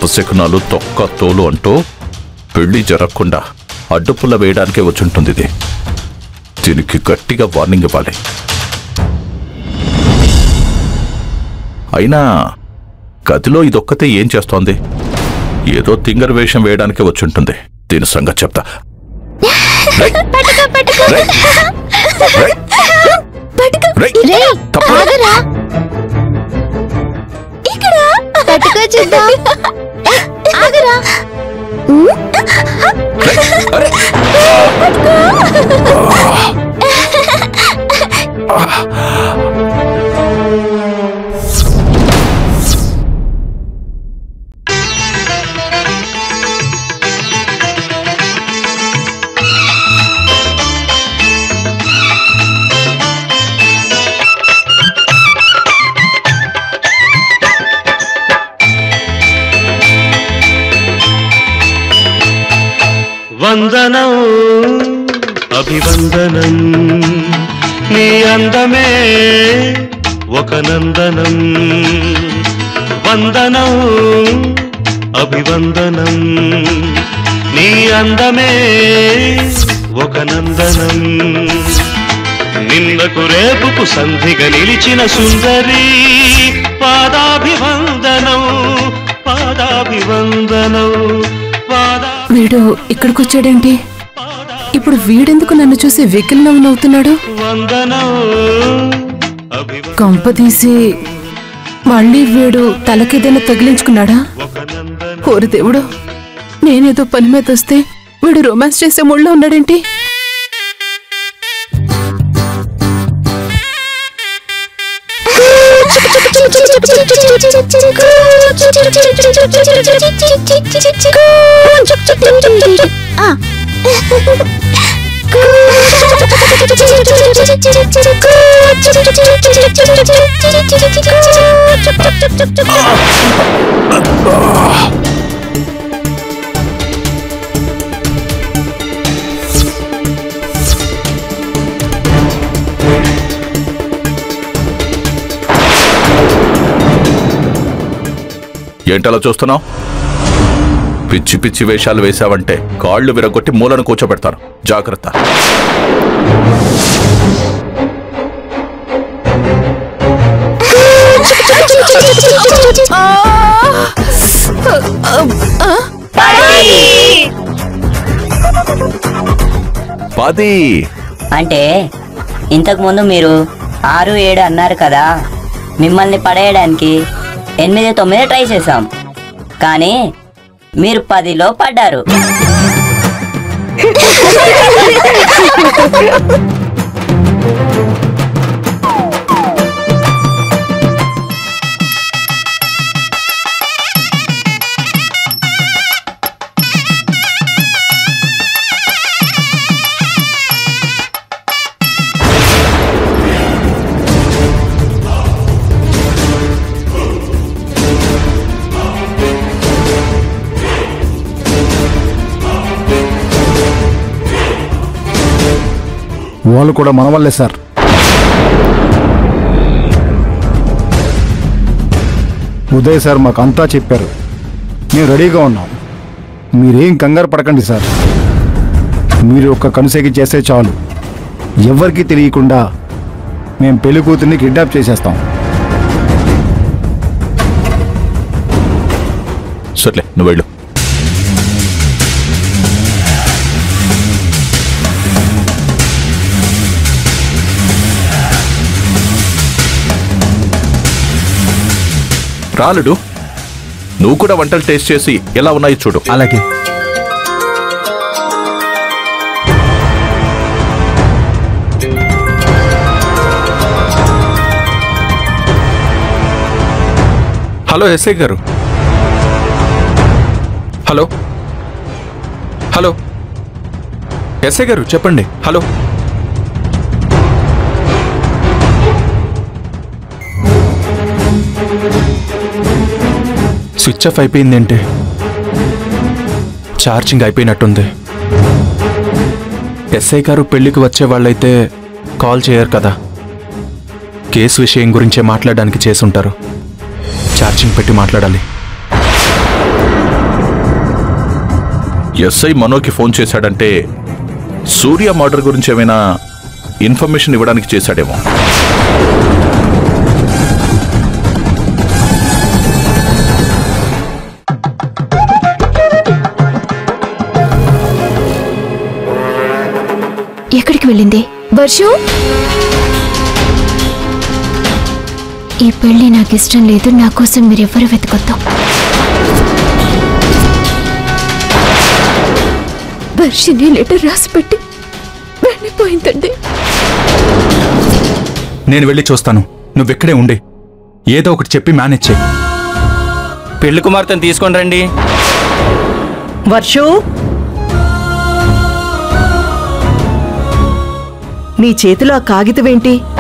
అపశకునాలు తొక్క తోలు అంటూ పెళ్లి జరగకుండా అడ్డుపుల్ల వేయడానికే వచ్చుంటుంది ఇది దీనికి గట్టిగా వార్నింగ్ ఇవ్వాలి అయినా గదిలో ఇదొక్కతే ఏం చేస్తోంది ఏదో తింగర్ వేషం వేయడానికే వచ్చుంటుంది దీని సంగతి చెప్తా రేయ్! రేయ్! రేయ్! రేయ్! రేయ్ తప్ప- ఆగరా ఇక్కడ పట్టుకో చూద్దాం ఏయ్, ఆగరా రేయ్! అరే! వందనం అభివందనం నీ అందమే ఒక నందనం వందనం అభివందనం నీ అందమే ఒక నందనం నిన్నకు రేపుకు సంధిగా నిలిచిన సుందరి పాదాభివందనం పాదాభివందనం పాదా వీడు ఇక్కడికి వచ్చాడేంటి ఇప్పుడు వీడెందుకు నన్ను చూసి వెకిల్ నవ్వు నవ్వుతున్నాడు వందనం అభివ కంప తీసి మళ్ళీ వీడు తలకేదైనా తగిలించుకున్నాడా ఒక నందనం ఓరి దేవుడు నేనేదో పని మీద వస్తే వీడు రొమాన్స్ చేసే మూడ్లో ఉన్నాడేంటి ఏంటలా చూస్తున్నావు పిచ్చి పిచ్చి వేషాలు వేశావంటే కాళ్ళు విరగొట్టి మూలను కూర్చోబెడతాను జాగ్రత్త పది అంటే ఇంతకు ముందు మీరు ఆరు ఏడు అన్నారు కదా మిమ్మల్ని పడేయడానికి ఎనిమిది తొమ్మిది ట్రై చేశాం కానీ మీరు పదిలో పడ్డారు వాళ్ళు కూడా మన వల్లే సార్ ఉదయ్ సార్ మాకు అంతా చెప్పారు మేము రెడీగా ఉన్నాం మీరేం కంగారు పడకండి సార్ మీరు ఒక్క కనుసైకి చేస్తే చాలు ఎవరికీ తెలియకుండా మేము పెళ్లి కూతుర్ని కిడ్నాప్ చేసేస్తాం సర్లే నువ్వు వెళ్ళు రాలుడు నువ్వు కూడా వంటలు టేస్ట్ చేసి ఎలా ఉన్నాయో చూడు అలాగే హలో ఎస్ఐ గారు హలో హలో ఎస్ఐ గారు చెప్పండి హలో స్విచ్ ఆఫ్ అయిపోయిందేంటి ఛార్జింగ్ అయిపోయినట్టుంది ఎస్ఐ గారు పెళ్లికి వచ్చే వాళ్ళైతే కాల్ చేయరు కదా కేసు విషయం గురించే మాట్లాడడానికి చేసుంటారు ఛార్జింగ్ పెట్టి మాట్లాడాలి ఎస్ఐ మనోకి ఫోన్ చేశాడంటే సూర్య మర్డర్ గురించి ఏమైనా ఇన్ఫర్మేషన్ ఇవ్వడానికి చేశాడేమో ఎక్కడికి వెళ్ళింది వర్షు ఈ పెళ్లి నాకు ఇష్టం లేదు నా కోసం మీరెవ్వరు వెతకొద్దాం వర్షిని లెటర్ రాసి పెట్టి వెళ్ళిపోయిందండి నేను వెళ్ళి చూస్తాను నువ్వెక్కడే ఉండే ఏదో ఒకటి చెప్పి మేనేజ్ చేయి పెళ్లి కుమార్తెను తీసుకొని రండి వర్షు నీ చేతిలో ఆ కాగితం ఏంటి